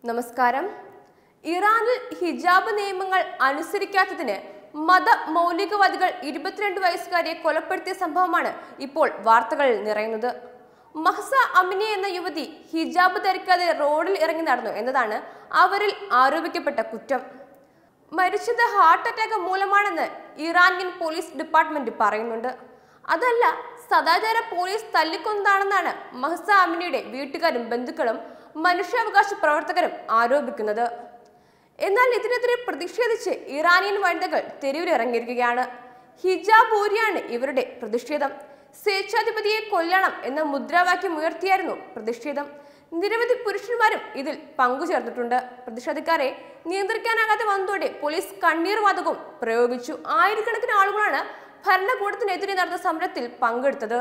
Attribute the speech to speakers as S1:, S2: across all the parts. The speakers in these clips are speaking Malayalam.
S1: നമസ്കാരം ഇറാനിൽ ഹിജാബ് നിയമങ്ങൾ അനുസരിക്കാത്തതിന് മത മൗലികവാദികൾ ഇരുപത്തിരണ്ട് വയസ്സുകാരിയെ കൊലപ്പെടുത്തിയ സംഭവമാണ് ഇപ്പോൾ വാർത്തകളിൽ നിറയുന്നത് മഹ്സ അമിനി എന്ന യുവതി ഹിജാബ് ധരിക്കാതെ റോഡിൽ ഇറങ്ങി നടന്നു എന്നതാണ് അവരിൽ ആരോപിക്കപ്പെട്ട കുറ്റം മരിച്ചത് ഹാർട്ട് അറ്റാക്ക് മൂലമാണെന്ന് ഇറാനിയൻ പോലീസ് ഡിപ്പാർട്ട്മെന്റ് പറയുന്നുണ്ട് അതല്ല സദാചാര പോലീസ് തല്ലിക്കൊന്നതാണെന്നാണ് മഹ്സ അമിനിയുടെ വീട്ടുകാരും ബന്ധുക്കളും മനുഷ്യാവകാശ പ്രവർത്തകരും ആരോപിക്കുന്നത് എന്നാൽ ഇതിനെതിരെ പ്രതിഷേധിച്ച് ഇറാനിയൻ വനിതകൾ തെരുവിലിറങ്ങിയിരിക്കുകയാണ് ഹിജാബ് ഊരിയാണ് ഇവരുടെ പ്രതിഷേധം സ്വേച്ഛാധിപതിയെ കൊല്ലണം എന്ന മുദ്രാവാക്യം ഉയർത്തിയായിരുന്നു പ്രതിഷേധം നിരവധി പുരുഷന്മാരും ഇതിൽ പങ്കുചേർന്നിട്ടുണ്ട് പ്രതിഷേധക്കാരെ നിയന്ത്രിക്കാനാകാതെ വന്നതോടെ പോലീസ് കണ്ണീർ വാതകവും പ്രയോഗിച്ചു ആയിരക്കണക്കിന് ആളുകളാണ് ഭരണകൂടത്തിനെതിരെ നടന്ന സമരത്തിൽ പങ്കെടുത്തത്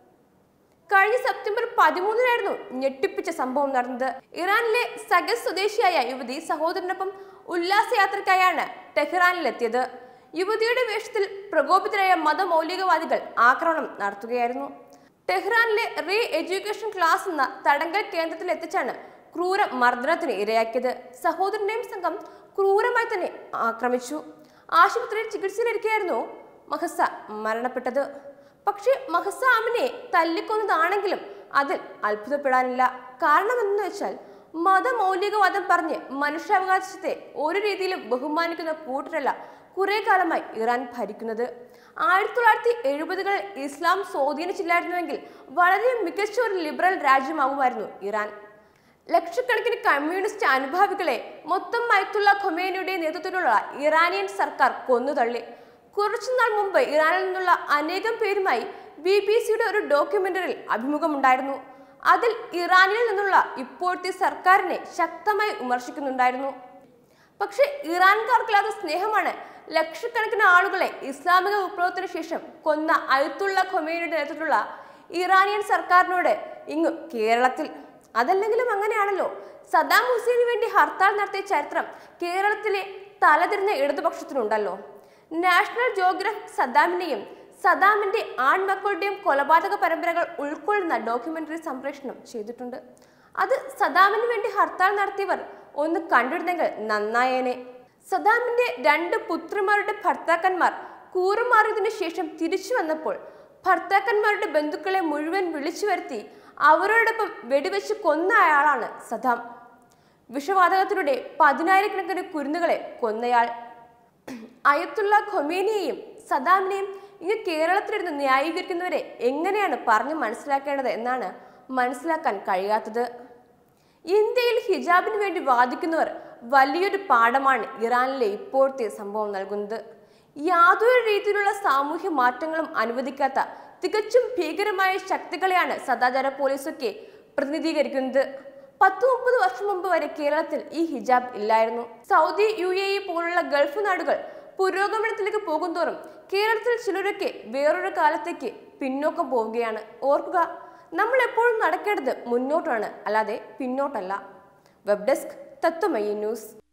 S1: കഴിഞ്ഞ സെപ്റ്റംബർ പതിമൂന്നിനായിരുന്നു ഞെട്ടിപ്പിച്ച സംഭവം നടന്നത് ഇറാനിലെ സഗസ് സ്വദേശിയായ യുവതി സഹോദരനൊപ്പം ഉല്ലാസയാത്രയ്ക്കായാണ് ടെഹ്റാനിലെത്തിയത് യുവതിയുടെ വേഷത്തിൽ പ്രകോപിതരായ മതമൗലികവാദികൾ ആക്രമണം നടത്തുകയായിരുന്നു ടെഹ്റാനിലെ റീ എഡ്യൂക്കേഷൻ ക്ലാസ് എന്ന തടങ്കൽ കേന്ദ്രത്തിൽ എത്തിച്ചാണ് ക്രൂര മർദ്ദനത്തിന് ഇരയാക്കിയത് സഹോദരനെയും സംഘം ക്രൂരമായി തന്നെ ആക്രമിച്ചു ആശുപത്രിയിൽ ചികിത്സയിലിരിക്കുകയായിരുന്നു മഹസ മരണപ്പെട്ടത് പക്ഷേ മഹസ അമിനെ തല്ലിക്കൊന്നതാണെങ്കിലും അതിൽ അത്ഭുതപ്പെടാനില്ല കാരണം എന്തെന്ന് വെച്ചാൽ മതമൗലികവാദം പറഞ്ഞ് മനുഷ്യാവകാശത്തെ ഒരു രീതിയിലും ബഹുമാനിക്കുന്ന കൂട്ടരല്ല കുറെ കാലമായി ഇറാൻ ഭരിക്കുന്നത് ആയിരത്തി തൊള്ളായിരത്തി എഴുപതുകളിൽ ഇസ്ലാം സ്വാധീനിച്ചില്ലായിരുന്നുവെങ്കിൽ വളരെ മികച്ച ഒരു ലിബറൽ രാജ്യമാകുമായിരുന്നു ഇറാൻ ലക്ഷക്കണക്കിന് കമ്മ്യൂണിസ്റ്റ് അനുഭാവികളെ മൊത്തം മയത്തുള്ള ഖൊമേനിയുടെ നേതൃത്വത്തിലുള്ള ഇറാനിയൻ സർക്കാർ കൊന്നുതള്ളി കുറച്ചുനാൾ മുമ്പ് ഇറാനിൽ നിന്നുള്ള അനേകം പേരുമായി ബി ബി സിയുടെ ഒരു ഡോക്യുമെന്ററിയിൽ അഭിമുഖമുണ്ടായിരുന്നു അതിൽ ഇറാനിൽ നിന്നുള്ള ഇപ്പോഴത്തെ സർക്കാരിനെ ശക്തമായി വിമർശിക്കുന്നുണ്ടായിരുന്നു പക്ഷെ ഇറാൻകാർക്കില്ലാത്ത സ്നേഹമാണ് ലക്ഷക്കണക്കിന് ആളുകളെ ഇസ്ലാമിക വിപ്ലവത്തിന് ശേഷം കൊന്ന അയത്തുള്ള ഖൊമേനിയുടെ നേതൃത്വത്തിലുള്ള ഇറാനിയൻ സർക്കാരിനോട് ഇങ്ങ് കേരളത്തിൽ അതല്ലെങ്കിലും അങ്ങനെയാണല്ലോ സദാം ഹുസൈനു വേണ്ടി ഹർത്താൽ നടത്തിയ ചരിത്രം കേരളത്തിലെ തലതിരിഞ്ഞ ഇടതുപക്ഷത്തിനുണ്ടല്ലോ നാഷണൽ ജോഗ്രഫിക് സദാമിന്റെയും സദാമിന്റെ ആൺമക്കളുടെയും കൊലപാതക പരമ്പരകൾ ഉൾക്കൊള്ളുന്ന ഡോക്യുമെന്ററി സംപ്രേഷണം ചെയ്തിട്ടുണ്ട് അത് സദാമിന് വേണ്ടി ഹർത്താൽ നടത്തിയവർ ഒന്ന് കണ്ടിരുന്നെങ്കിൽ നന്നായേനെ സദാമിന്റെ രണ്ട് പുത്രിമാരുടെ ഭർത്താക്കന്മാർ കൂറുമാറിയതിനു ശേഷം തിരിച്ചു വന്നപ്പോൾ ഭർത്താക്കന്മാരുടെ ബന്ധുക്കളെ മുഴുവൻ വിളിച്ചു വരുത്തി അവരോടൊപ്പം വെടിവെച്ച് കൊന്ന അയാളാണ് സദാം വിഷവാതകത്തിലൂടെ പതിനായിരക്കണക്കിന് കുരുന്നുകളെ കൊന്നയാൾ അയത്തുള്ള ഖൊമേനിയെയും സദാമിനെയും ഇങ്ങ് കേരളത്തിലിരുന്ന് ന്യായീകരിക്കുന്നവരെ എങ്ങനെയാണ് പറഞ്ഞു മനസ്സിലാക്കേണ്ടത് എന്നാണ് മനസ്സിലാക്കാൻ കഴിയാത്തത് ഇന്ത്യയിൽ ഹിജാബിന് വേണ്ടി വാദിക്കുന്നവർ വലിയൊരു പാഠമാണ് ഇറാനിലെ ഇപ്പോഴത്തെ സംഭവം നൽകുന്നത് യാതൊരു രീതിയിലുള്ള സാമൂഹ്യ മാറ്റങ്ങളും അനുവദിക്കാത്ത തികച്ചും ഭീകരമായ ശക്തികളെയാണ് സദാചാര പോലീസൊക്കെ പ്രതിനിധീകരിക്കുന്നത് പത്ത് മുപ്പത് വർഷം മുമ്പ് വരെ കേരളത്തിൽ ഈ ഹിജാബ് ഇല്ലായിരുന്നു സൗദി യു എ ഇ പോലുള്ള ഗൾഫ് നാടുകൾ പുരോഗമനത്തിലേക്ക് പോകുന്തോറും കേരളത്തിൽ ചിലരൊക്കെ വേറൊരു കാലത്തേക്ക് പിന്നോക്കം പോവുകയാണ് ഓർക്കുക നമ്മൾ എപ്പോഴും നടക്കേണ്ടത് മുന്നോട്ടാണ് അല്ലാതെ പിന്നോട്ടല്ല വെബ് ഡെസ്ക് തത്വമയി ന്യൂസ്